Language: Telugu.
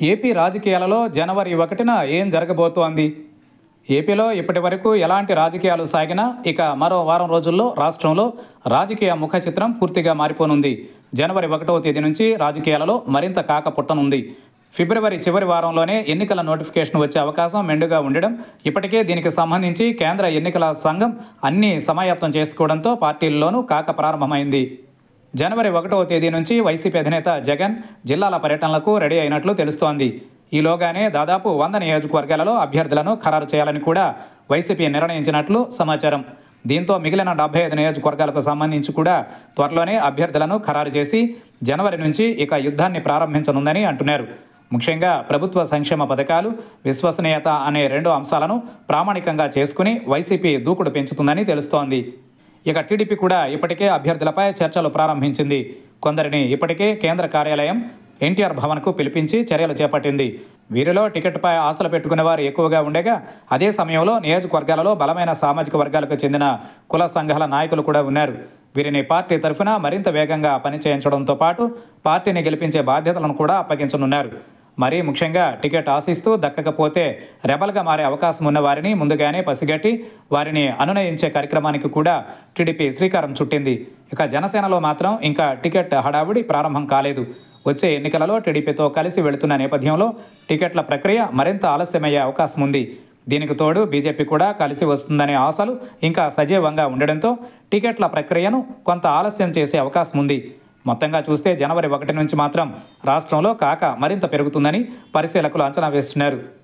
ఏపీ రాజకీయాలలో జనవరి ఒకటిన ఏం జరగబోతోంది ఏపీలో ఇప్పటి వరకు ఎలాంటి రాజకీయాలు సాగినా ఇక మరో వారం రోజుల్లో రాష్ట్రంలో రాజకీయ ముఖ చిత్రం పూర్తిగా మారిపోనుంది జనవరి ఒకటవ తేదీ నుంచి రాజకీయాలలో మరింత కాక పుట్టనుంది ఫిబ్రవరి చివరి వారంలోనే ఎన్నికల నోటిఫికేషన్ వచ్చే అవకాశం మెండుగా ఉండడం ఇప్పటికే దీనికి సంబంధించి కేంద్ర ఎన్నికల సంఘం అన్ని సమాయత్తం చేసుకోవడంతో పార్టీల్లోనూ కాక ప్రారంభమైంది జనవరి ఒకటవ తేదీ నుంచి వైసీపీ అధినేత జగన్ జిల్లాల పర్యటనలకు రెడీ అయినట్లు తెలుస్తోంది ఈలోగానే దాదాపు వంద నియోజకవర్గాలలో అభ్యర్థులను ఖరారు చేయాలని కూడా వైసీపీ నిర్ణయించినట్లు సమాచారం దీంతో మిగిలిన డెబ్బై ఐదు నియోజకవర్గాలకు సంబంధించి కూడా త్వరలోనే అభ్యర్థులను ఖరారు చేసి జనవరి నుంచి ఇక యుద్ధాన్ని ప్రారంభించనుందని అంటున్నారు ముఖ్యంగా ప్రభుత్వ సంక్షేమ పథకాలు విశ్వసనీయత అనే రెండు అంశాలను ప్రామాణికంగా చేసుకుని వైసీపీ దూకుడు పెంచుతుందని తెలుస్తోంది ఇక టీడీపీ కూడా ఇప్పటికే అభ్యర్థులపై చర్చలు ప్రారంభించింది కొందరిని ఇప్పటికే కేంద్ర కార్యాలయం ఎన్టీఆర్ భవన్కు పిలిపించి చర్యలు చేపట్టింది వీరిలో టికెట్పై ఆశలు పెట్టుకునే వారు ఎక్కువగా ఉండగా అదే సమయంలో నియోజకవర్గాలలో బలమైన సామాజిక వర్గాలకు చెందిన కుల సంఘాల నాయకులు కూడా ఉన్నారు వీరిని పార్టీ తరఫున మరింత వేగంగా పనిచేయించడంతో పాటు పార్టీని గెలిపించే బాధ్యతలను కూడా అప్పగించనున్నారు మరీ ముఖ్యంగా టికెట్ ఆశిస్తూ దక్కకపోతే రెబల్గా మారే అవకాశం ఉన్న వారిని ముందుగానే పసిగట్టి వారిని అనునయించే కార్యక్రమానికి కూడా టీడీపీ శ్రీకారం చుట్టింది ఇక జనసేనలో మాత్రం ఇంకా టికెట్ హడావుడి ప్రారంభం కాలేదు వచ్చే ఎన్నికలలో టీడీపీతో కలిసి వెళుతున్న నేపథ్యంలో టికెట్ల ప్రక్రియ మరింత ఆలస్యమయ్యే అవకాశం ఉంది దీనికి తోడు బీజేపీ కూడా కలిసి వస్తుందనే ఆశలు ఇంకా సజీవంగా ఉండడంతో టికెట్ల ప్రక్రియను కొంత ఆలస్యం చేసే అవకాశం ఉంది మొత్తంగా చూస్తే జనవరి ఒకటి నుంచి మాత్రం రాష్ట్రంలో కాక మరింత పెరుగుతుందని పరిశీలకులు అంచనా వేస్తున్నారు